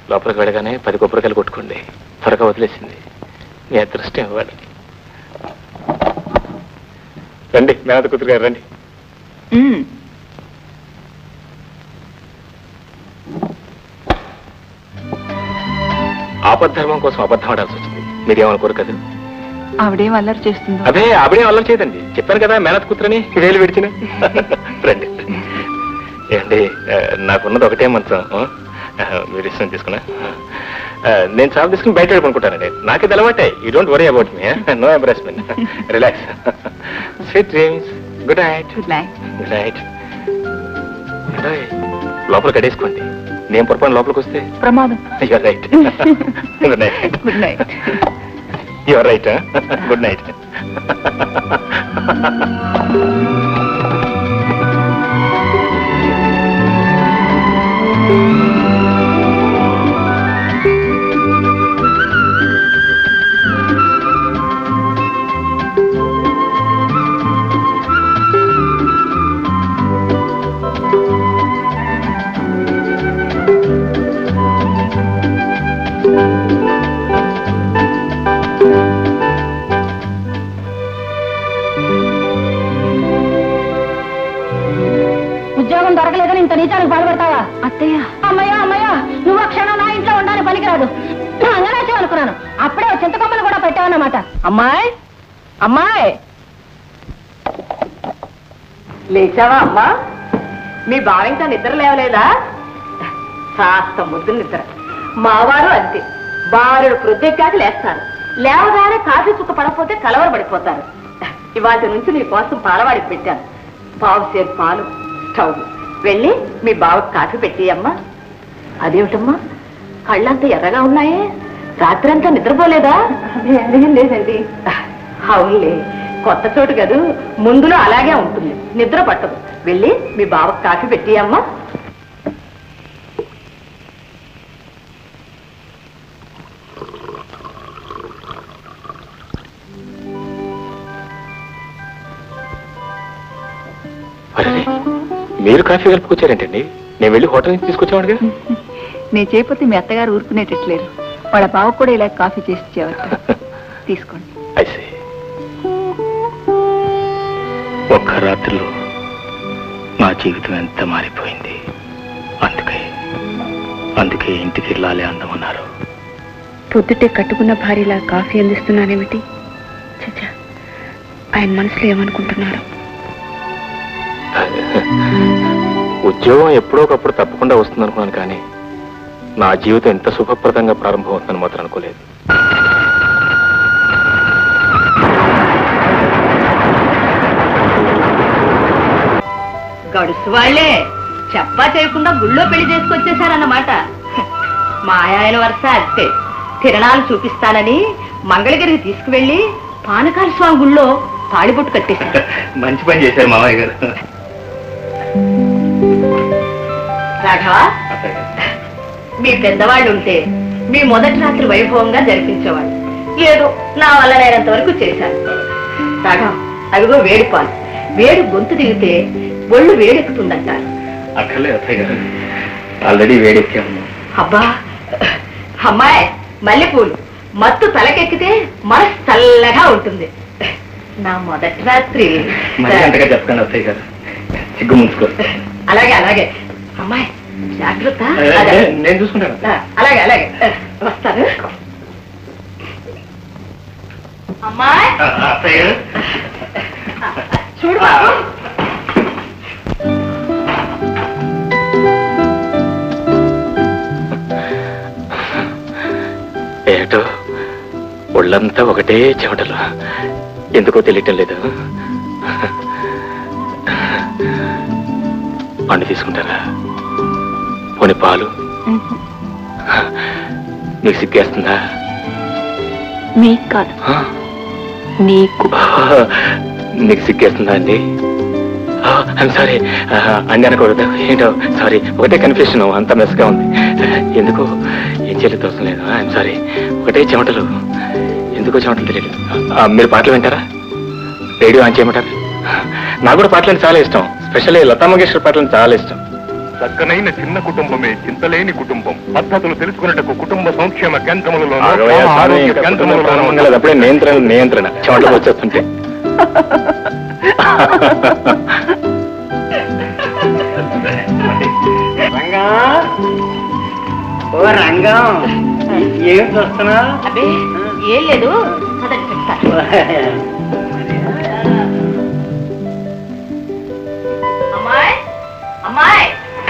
లోపలికి వెళ్ళగానే పది కొబ్బరికాయలు కొట్టుకోండి త్వరగా వదిలేసింది మీ అదృష్టం ఇవ్వాలి రండి మేనత కూతురు గారు రండి ఆపద్ధర్మం కోసం అబద్ధం ఆడాల్సి వచ్చింది మీరేమనుకోరు కదా ఆవిడేం అల్లరి చేస్తుందో అదే ఆవిడే అల్లం చేయదండి చెప్పాను కదా మేనత్ కూతురని వేలు విడిచిన రండి ఏమండి ఆ, నాకున్నది ఒకటే మంచం ఆ, మీరు ఇష్టం తీసుకున్నా ఆ, నేను చాలు తీసుకుని బయట వెళ్ళుకుంటానండి నాకు ఇది అలవాటే you don't worry about me no embarrassment relax sweet dreams good night good night good night లోపల కడేసుకోండి నేను పొరపాటు లోపలికి వస్తే ప్రమాదం you're right good night good night you're right good night ఉద్యోగం దొరకలేదని ఇంత నీచానికి బాధపడతావా అత్తయ్య అమ్మయ్యా అమ్మయ్యా నువ్వు ఆ క్షణం నా ఇంట్లో ఉండాలని పనికిరాదు అంగనాచే అనుకున్నాను అప్పుడే ఓ చింతకొమ్మలు కూడా పెట్టావన్నమాట అమ్మాయి అమ్మాయి లేచావా అమ్మా మీ బావింకా నిద్ర లేవలేదా కాస్త ముద్దు నిద్ర మావారు అంతే బారుడు ప్రొద్దెక్కాక లేస్తారు లేవగానే కాఫీ చుక్క పడకపోతే కలవర పడిపోతారు ఇవాళ నుంచి నీ కోసం పాలవాడికి పెట్టాను పావు సేపు పాలు స్టవ్ వెళ్ళి మీ బావకి కాఫీ పెట్టి అమ్మా అదేమిటమ్మా కళ్ళంతా ఎర్రగా ఉన్నాయే రాత్రంతా నిద్రపోలేదా లేదండి అవునులే కొత్త చోటు కదూ ముందులో అలాగే ఉంటుంది నిద్ర పట్టదు వెళ్ళి మీ బావకి కాఫీ పెట్టి అమ్మా అరే మీరు కాఫీ కలుపుకొచ్చారేంటండి నేను వెళ్ళి హోటల్ నుంచి తీసుకొచ్చాను కదా నేను చేయకపోతే మీ అత్తగారు ఊరుకునేటట్లేరు వాళ్ళ బావ కూడా ఇలా కాఫీ చేసి ఇచ్చేవారు తీసుకోండి ఐసే ఒక్క రాత్రిలో నా జీవితం ఎంత మారిపోయింది అందుకే అందుకే ఇంటికి వెళ్ళాలి అందమన్నారు పొద్దుటే కట్టుకున్న భార్యలా కాఫీ అందిస్తున్నానేమిటి చచ్చా ఆయన మనసులో ఏమనుకుంటున్నారు ఉద్యోగం ఎప్పుడో ఒకప్పుడు తప్పకుండా వస్తుంది అనుకున్నాను కానీ నా జీవితం ఎంత శుభప్రదంగా ప్రారంభమవుతుందని మాత్రం అనుకోలేదు గడుసు వాళ్ళే చెప్పా చేయకుండా గుళ్ళో పెళ్లి చేసుకొచ్చేసారన్నమాట మా ఆయన వరుస అంతే తిరణాలు చూపిస్తానని మంగళగిరికి తీసుకువెళ్ళి పానకాల స్వామి గుళ్ళో తాళిబొట్టు కట్టేశారు మంచి పని చేశారు మామయ్య గారు రాఘవ మీ పెద్దవాళ్ళు ఉంటే మీ మొదటి రాత్రి వైభవంగా జరిపించేవాళ్ళు ఏదో నా వల్ల నేనంత వరకు చేశాను రాఘవ అదిగో వేడి పాలు వేడి గొంతు దిగితే ఒళ్ళు వేడెక్కుతుందంటారు అక్కర్లేదు అత్తయ్య గారు ఆల్రెడీ వేడెక్కాము అబ్బా అమ్మాయి మల్లెపూలు మత్తు తలకెక్కితే మనసు చల్లగా ఉంటుంది నా మొదటి రాత్రి మరి అంతగా చెప్పకండి అత్తయ్య గారు సిగ్గు ముంచుకో అలాగే అలాగే అమ్మాయి జాగ్రత్త ఏ, అదే. ఏ, నేను చూసుకుంటాను ఆ, అలాగే అలాగే ఆ, వస్తాను అమ్మాయి ఆ, అత్తయ్య గారు చూడు బాబు ఏటో ఒళ్ళంతా ఒకటే చెమటలు ఎందుకో తెలియటం లేదు పండు తీసుకుంటారా పోనీ పాలు మీకు సిగ్గేస్తుందా మీకు కాదు ఆ? నీకు మీకు సిగ్గేస్తుందా అండి ఐమ్ సారీ అన్ని అనకూడదు ఏంటో సారీ ఒకటే కన్ఫ్యూషన్ అంత మెస్గా ఉంది ఎందుకు ఏం చేయలేదు అవసరం లేదు ఐఎమ్ సారీ ఒకటే చెమటలు ఎందుకో చెమటలు తెలియదు ఆ, మీరు పాటలు వింటారా రేడియో ఆన్ చేయమంటారా నాకు కూడా పాటలు అంటే చాలా ఇష్టం స్పెషల్లీ లతా మంగేశ్వర్ పాటలు అంటే చాలా ఇష్టం చక్కనైన చిన్న కుటుంబమే చింతలేని కుటుంబం పద్ధతులు తెలుసుకున్నటకు కుటుంబ సంక్షేమ కేంద్రములలో ఆగవయ్యా, స్వామి, ఇంకా కుటుంబ ప్రారంభం కాలేదు. అప్పుడే నియంత్రణ నియంత్రణ చెమటలు వచ్చేస్తుంటే రంగం ఓ రంగం ఏం చూస్తున్నా అబ్బే ఏం లేదు మొదటి చెప్తా అమ్మాయి అమ్మాయి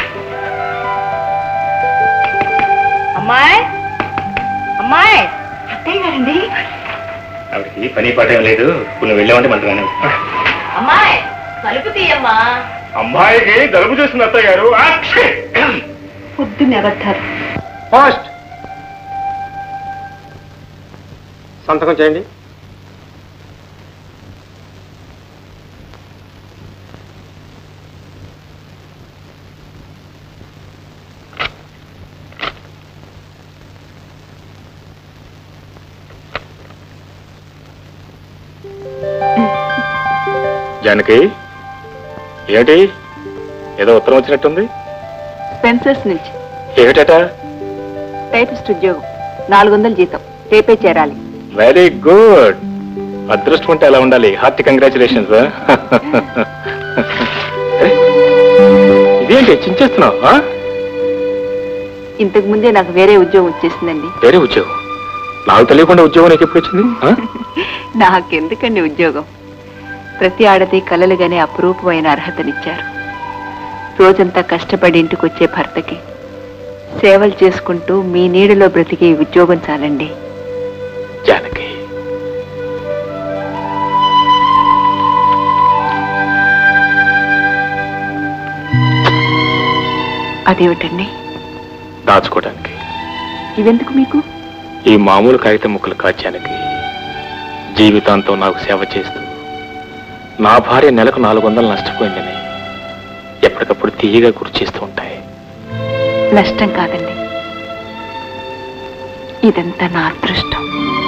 అమ్మాయి అమ్మాయి అత్తయ్య గారండి ఆవిడకి పని పాట ఏం లేదు ఇప్పుడు నువ్వు వెళ్ళావంటే మంటగానే అమ్మాయి కలుపు తీయమ్మా అమ్మాయికి జలుబు చేసిన అత్తయ్య గారు పొద్దున్నే అబద్ధాలు పోస్ట్ సంతకం చేయండి జానకి ఏమిటి ఏదో ఉత్తరం వచ్చినట్టుంది స్పెన్సర్స్ నుంచి ఏమిటట టైపిస్ట్ ఉద్యోగం నాలుగు వందల జీతం రేపే చేరాలి వెరీ గుడ్ అదృష్టం ఉంటే అలా ఉండాలి హార్టీ కంగ్రాచులేషన్స్ ఇదేంటి చించేస్తున్నావు ఆ? ఇంతకు ముందే నాకు వేరే ఉద్యోగం వచ్చేసిందండి వేరే ఉద్యోగం నాకు తెలియకుండా ఉద్యోగం నీకు ఎప్పుడు వచ్చింది ఆ? నాకెందుకండి ఉద్యోగం ప్రతి ఆడది కలలుగానే అపురూపమైన అర్హతనిచ్చారు రోజంతా కష్టపడి ఇంటికి వచ్చే భర్తకి సేవలు చేసుకుంటూ మీ నీడలో బ్రతికే ఈ ఉద్యోగం చాలండి జానకి అదేమిటండి దాచుకోవడానికి ఇవెందుకు మీకు ఈ మామూలు కాగితం ముక్కలు కాచానికి జీవితాంతం నాకు సేవ చేస్తూ నా భార్య నెలకు నాలుగు వందలు నష్టపోయిందని ఎప్పటికప్పుడు తీయగా గుర్తు చేస్తూ ఉంటాయి నష్టం కాదండి ఇదంతా నా అదృష్టం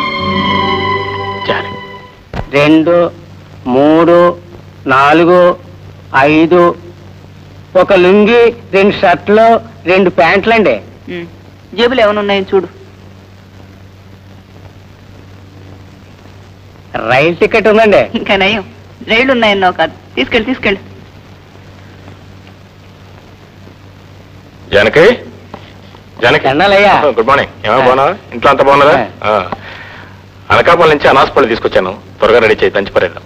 జానకి రెండు మూడు నాలుగు ఐదు ఒక లుంగి రెండు షర్ట్లు రెండు ప్యాంట్లండి జేబులు ఏమైనా ఉన్నాయో చూడు రైల్ టికెట్ ఉందండి ఇంకా నయం రైళ్లు ఉన్నాయన్నో కాదు తీసుకెళ్ళి తీసుకెళ్ళి జానకి జానకి దండాలయ్యా. గుడ్ మార్నింగ్ ఏమో బాగున్నా ఇంట్లో అంతా బాగున్నారా ఆ. అనకాపల్లి నుంచి అనాసపల్లి తీసుకొచ్చాను త్వరగా రెడీ చేయి దంచి పరేద్దాం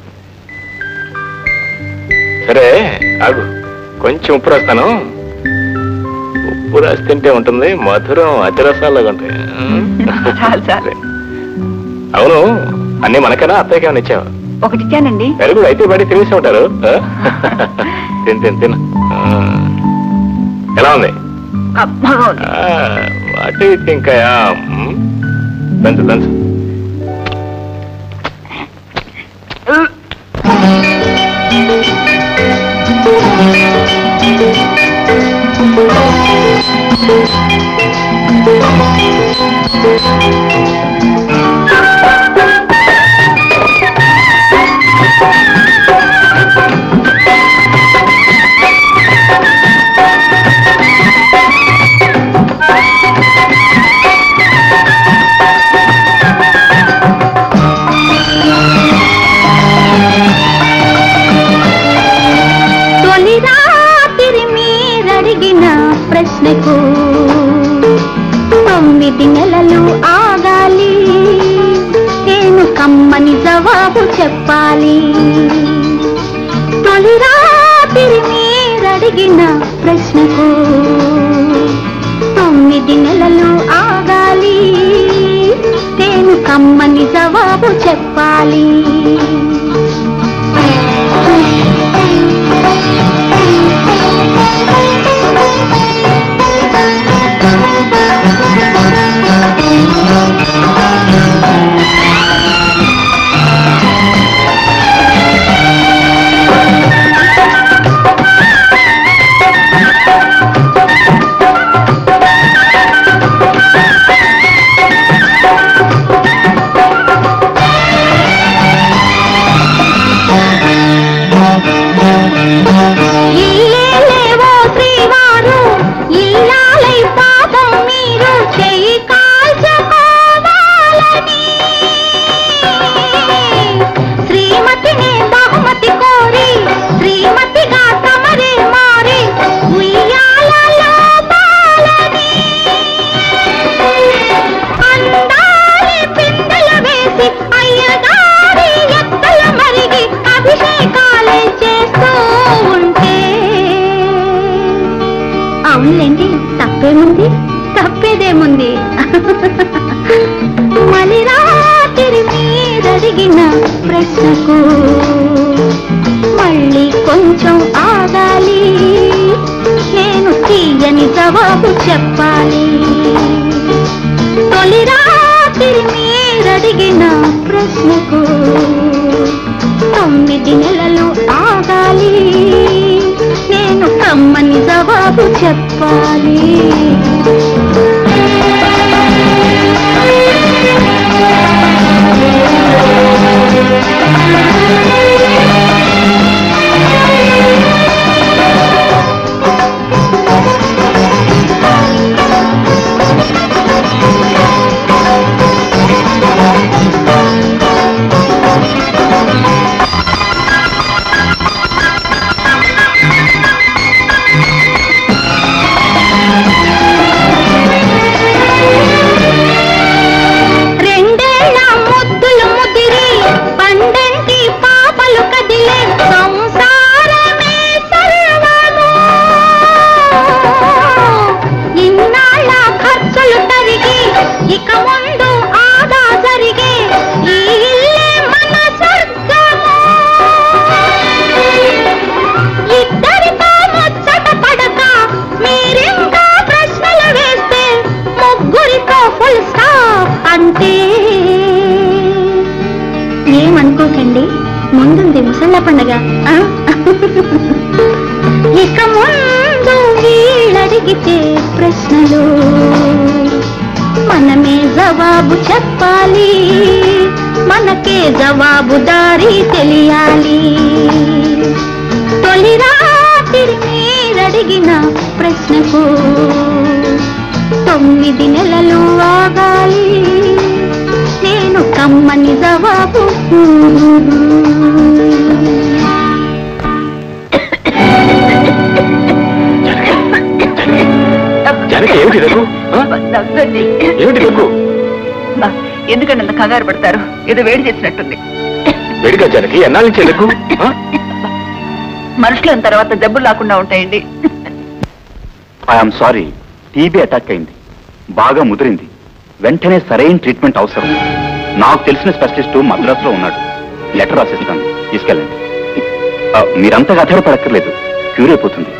సరే ఆగు కొంచెం ఉప్పు రాస్తాను ఉప్పు రాసి తింటే ఉంటుంది మధురం అతిరసాలుగా ఉంటాయి చాలు, చాలు. అవును అన్ని మనకేనా అత్తయ్యకి ఏమైనా ఇచ్చావా ఒకటి ఇచ్చానండి వెరీ గుడ్ అయితే బడి తెలిసి ఉంటారు ఆ? తిను తిను తిను ఆ. ఎలా ఉంది కమ్మగా ఉంది. వాట్ యూ థింక్ అయ్యా దంచు దంచు తొలి రాత్రి మీరడిగిన ప్రశ్నకు తొమ్మిది నెలలు ఆగాలి నేను కమ్మని జవాబు చెప్పాలి తొలి రాత్రి మీరడిగిన ప్రశ్నకు తొమ్మిది నెలలు ఆగాలి నేను కమ్మని జవాబు చెప్పాలి ఏముంది మలి రాత్రి మీరడిగిన ప్రశ్నకు మళ్ళీ కొంచెం ఆగాలి నేను తీయని జవాబు చెప్పాలి తొలి రాత్రి మీరడిగిన ప్రశ్నకు తొమ్మిది నెలలు ఆగాలి నేను కమ్మని జవాబు చెప్పాలి రెండేళ్ల ముద్దులు ముదిరి పండంటి పాపలు కదిలే సంసారమే సర్వము ఇన్నాళ్ళ ఖర్చులు తరిగి ఇక ముందు ఆదా జరిగే ఈ ఇల్లే మన స్వర్గము ఇద్దరితో ముచ్చట పడక మీరింకా ప్రశ్నలు వేస్తే ముగ్గురితో ఫుల్ స్టాప్ అంటే ఏమనుకోకండి ముందుంది ముసళ్ళ పండగ ఆ? ఇక ముందు వీళ్ళడిగితే ప్రశ్నలు మనమే జవాబు చెప్పాలి మనకే జవాబు దారి తెలియాలి తొలి రాత్రి మీరడిగిన ప్రశ్నకు తొమ్మిది నెలలు ఆగాలి నేను కమ్మని జవాబు జానకి ఏమిటి దగ్గు దగ్గండి ఏమిటి దగ్గు ఎందుకంటే అంత కంగారు పడతారు ఏదో వేడి చేసినట్టుంది వేడిగా జానకి ఎన్నాళ్ళ నుంచి దగ్గు ఆ? మనుషులు తర్వాత జబ్బులు లేకుండా ఉంటాయండి ఐఎమ్ సారీ టీబీ అటాక్ అయింది బాగా ముదిరింది వెంటనే సరైన ట్రీట్మెంట్ అవసరం నాకు తెలిసిన స్పెషలిస్ట్ మద్రాసులో ఉన్నాడు లెటర్ రాసిస్తాను తీసుకెళ్ళండి ఆ, మీరంతా కథలు పడక్కర్లేదు క్యూర్ అయిపోతుంది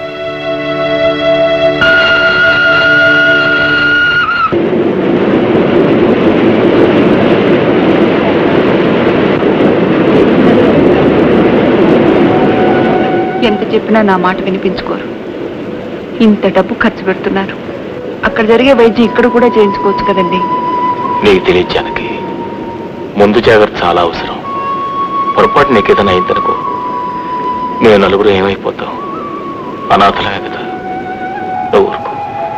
ఎంత చెప్పినా నా మాట వినిపించుకోరు ఇంత డబ్బు ఖర్చు పెడుతున్నారు అక్కడ జరిగే వైద్యం ఇక్కడ కూడా చేయించుకోవచ్చు కదండి నీకు తెలియదు జానకి ముందు జాగ్రత్త చాలా అవసరం పొరపాటు నీకేదైనా అయిందనుకో మేము నలుగురు ఏమైపోతాం అనాథలే కదా నువ్వు ఊరుకో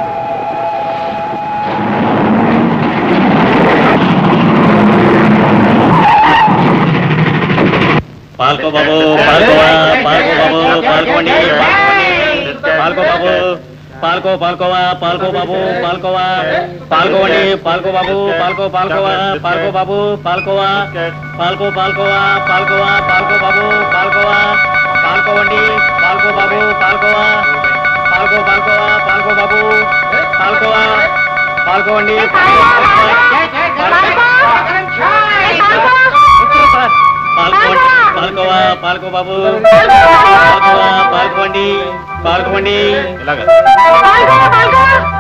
పాల్కో బాబు పాల్కోవా పాల్కో బాబు పాల్కోండి పాల్కో బాబు పాల్కో పాల్కోవా పాల్కో బాబు పాల్కోవా పాల్కోండి పాల్కో బాబు పాల్కో పాల్కోవా పాల్కో బాబు పాల్కోవా పాల్కో పాల్కోవా పాల్కోవా పాల్కో బాబు పాల్కోవా పాల్కోవండి పాల్కో బాబు పాల్కోవా పాల్కో పాల్కోవా పాల్కో బాబు పాల్కోవా పాల్కోవండి పాల్కోండి పాల్కోవా పాల్కో బాబు పాల్కోవా పాల్కోండి పాల్కోండి ఇలాగా పాల్గొ, పాల్గొ.